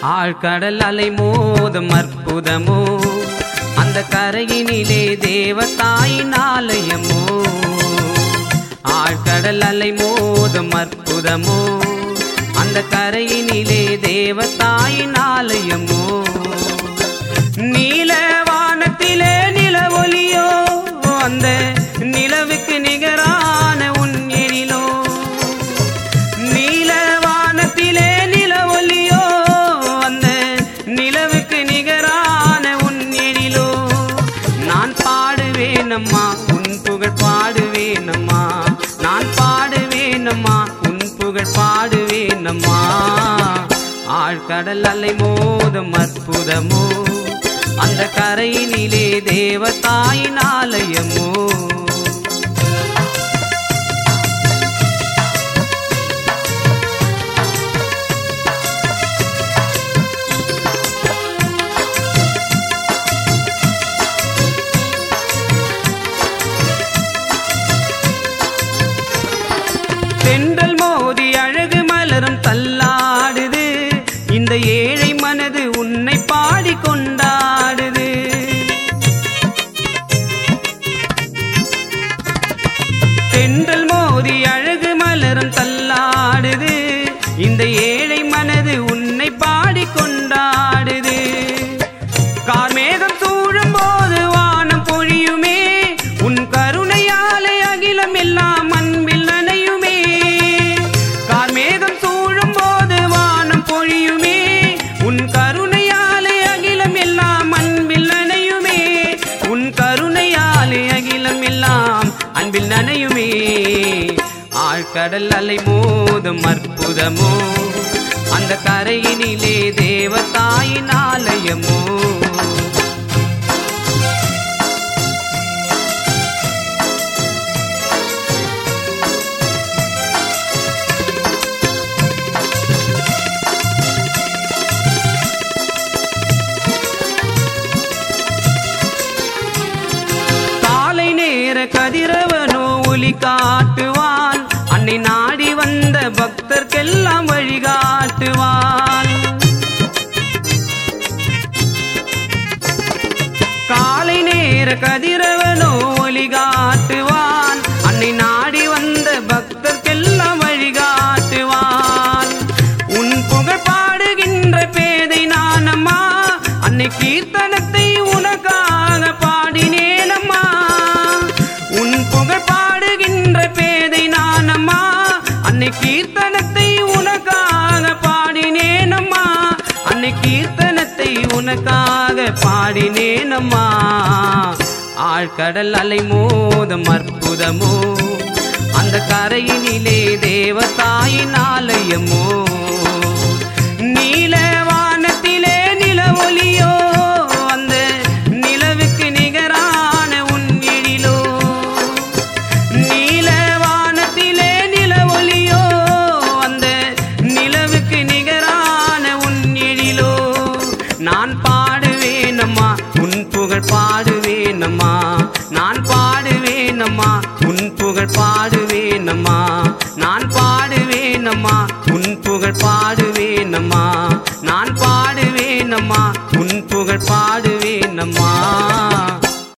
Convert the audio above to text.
ஆழ்கடல் அலை மோதும் அற்புதமோ அந்த கரையினிலே தேவதாயின் ஆலயமோ ஆழ்கடல் அலை மோதும் அற்புதமோ அந்த கரையினிலே தேவதாயின் ஆலயமோ நீல வானத்திலே நில ஒளியோ அந்த நிலவுக்கு நிகரான உன் எழிலோ நீல வானத்திலே நில ஒளியோ அந்த நிலவுக்கு நிகரான உன் எழிலோ நான் பாடுவேனம்மா உன் புகழ் பாடுவேனம்மா நான் பாடுவேனம்மா உன் புகழ் பாடுவேனம்மா ஆழ்கடல் அலை மோதும் அற்புதமோ அந்த கரையினிலே தேவதாயின் ஆலயமோ தென்றல் மோதி அழகு மலரும் தள்ளாடுது இந்த ஏழை மனது உன்னை பாடி கொண்டாடுது தென்றல் மோதி அழகு மலரும் தள்ளாடுது இந்த ஏழை மனது உன்னை பாடி கொண்டாடுது கார்மேகம் சூழும் போது வானம் பொழியுமே உன் கருணையாலே அகிலம் எல்லாம் அன்பில் நனையுமே கார்மேகம் சூழும் போது வானம் பொழியுமே உன் கருணையாலே அகிலம் எல்லாம் அன்பில் நனையுமே உன் கருணையாலே அகிலம் எல்லாம் அன்பில் நனையுமே ஆழ்கடல் அலை மோதும் அற்புதமோ அந்த கரையினிலே தேவதாயின் ஆலயமோ காலை நேர கதிரவனோ ஒளி காட்டுவான் அன்னை நாடி வந்த பக்தர்க்கெல்லாம் வழிகாட்டுவான் காலை நேர கதிரவனோ ஒளி காட்டுவான் அன்னை நாடி வந்த பக்தர்க்கெல்லாம் வழிகாட்டுவான் உன் புகழ் பாடுகின்ற பேதை நானம்மா அன்னை கீர்த்தனத்தை உனக்காக பாடினேனம்மா உன் புகழ் பாடுகின்ற பேதை நானம்மா அன்னை கீர்த்தனத்தை உனக்காக பாடினேனம்மா அன்னை கீர்த்தனத்தை உனக்காக பாடினேனம்மா ஆழ்கடல் அலை மோதும் அற்புதமோ அந்த கரையினிலே தேவதாயின் ஆலயமோ நீல வானத்திலே நில ஒளியோ அந்த நிலவுக்கு நிகரான உன் எழிலோ நீல வானத்திலே நில ஒளியோ அந்த நிலவுக்கு நிகரான உன் எழிலோ நான் பாடுவேனம்மா உன் புகழ் பாடுவேனம்மா நான் பாடுவேனம்மா உன் புகழ் பாடுவேனம்மா நான் பாடுவேனம்மா உன் புகழ் பாடுவேனம்மா நான் பாடுவேனம்மா உன் புகழ் பாடுவேனம்மா